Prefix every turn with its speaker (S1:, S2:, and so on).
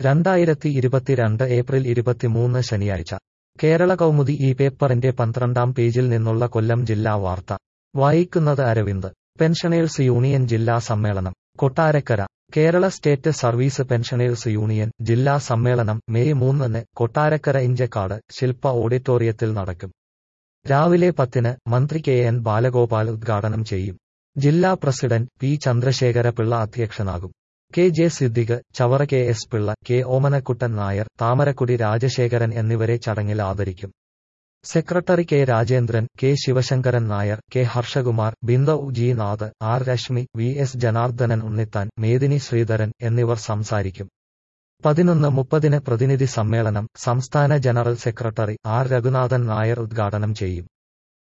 S1: രണ്ടായിരത്തി ഇരുപത്തിരണ്ട് ഏപ്രിൽ ഇരുപത്തിമൂന്ന് ശനിയാഴ്ച കേരള കൗമുദി ഈ പേപ്പറിന്റെ പന്ത്രണ്ടാം പേജിൽ നിന്നുള്ള കൊല്ലം ജില്ലാ വാർത്ത വായിക്കുന്നത് അരവിന്ദ് പെൻഷനേഴ്സ് യൂണിയൻ ജില്ലാ സമ്മേളനം Kottarakkara Kerala state service pensioners union ജില്ലാ സമ്മേളനം മെയ് മൂന്നിന് കൊട്ടാരക്കര ഇഞ്ചക്കാട് ശില്പ ഓഡിറ്റോറിയത്തിൽ നടക്കും രാവിലെ പത്തിന് മന്ത്രി കെ എൻ ബാലഗോപാൽ ഉദ്ഘാടനം ചെയ്യും ജില്ലാ പ്രസിഡന്റ് പി ചന്ദ്രശേഖര പിള്ള അധ്യക്ഷനാകും K J Siddique Chavara K S Pillai K Omanakuttan Nair Thamarakkudi Rajasekharan എന്നിവരെ ചടങ്ങിൽ ആദരിക്കും secretary K Rajendran K Sivasankaran Nair K Harshakumar Bindu G Nath R Reshmi V S Janardhanan Unnithan Medini Sreedharan എന്നിവർ സംസാരിക്കും പതിനൊന്ന് മുപ്പതിന് പ്രതിനിധി സമ്മേളനം സംസ്ഥാന general secretary R Raghunathan Nair ഉദ്ഘാടനം ചെയ്യും